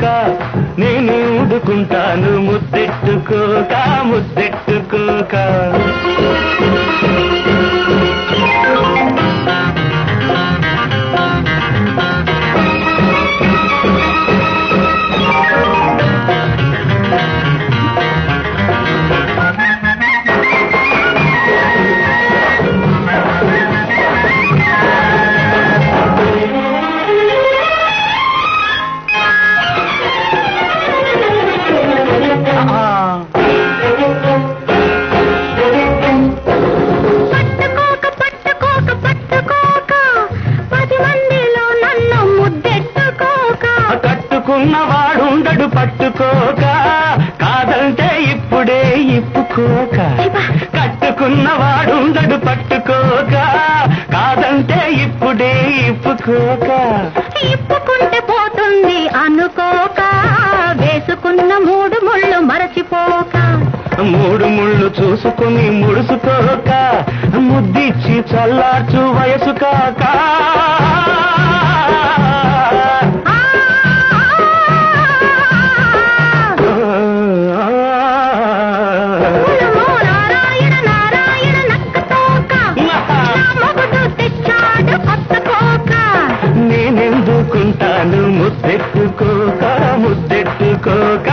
నేను ఊడుకుంటాను ముద్దెట్టుకోక ముద్దెట్టుకోక ఆ, పట్టుకోక పట్టుకోక పట్టుకోక పది మందిలో నన్ను ముద్దెట్టుకోక కట్టుకున్న వాడుండడు పట్టుకోక కాదంటే ఇప్పుడే ఇప్పుకోక కట్టుకున్న వాడుండడు పట్టుకోక కాదంటే ఇప్పుడే ఇప్పుకోక ఇప్పుకుంటే పోతుంది అనుకోక వేసుకున్న మూడు ముళ్ళు మరచిపోక మూడు ముళ్ళు చూసుకుని ముడుసుకోక ముద్దిచ్చి చల్లార్చు వయసు కాక ఆ, కులమో నారాయణ నారాయణ నక్కతోక నా మొగుడు తెచ్చాడు కొత్త కోక నేనెందుకుంటాను ముద్దెట్టుకోక ముద్దెట్టుకోక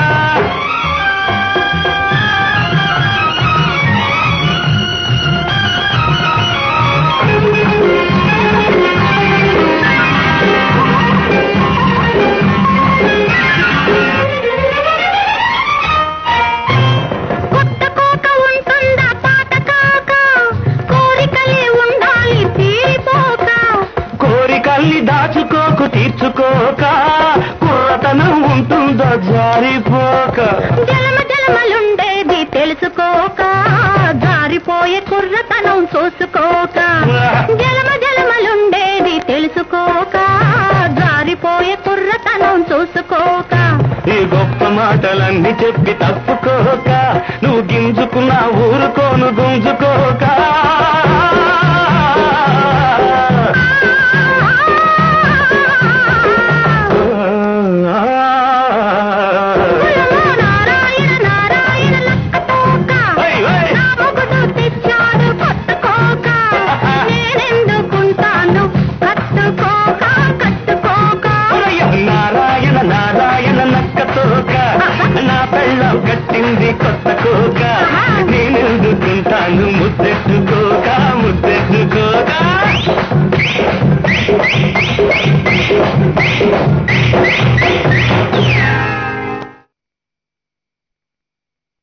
కొత్త కోక ఉంటుందా పాత కాక కోరికలే ఉండాలి తీరిపోక కోరికల్ని దాచుకోకు తీర్చుకోక కుర్రతనం ఉంటుందో జారిపోక జలమ జలమలుండేది తెలుసుకోక జారిపోయే కుర్రతనం చూసుకోక జలమ జలమలుండేది తెలుసుకోక జారిపోయే కుర్రతనం చూసుకోక ఈ గొప్ప మాటలన్నీ చెప్పి తప్పుకోక నువ్వు గింజుకున్నా ఊరుకోను గుంజుకో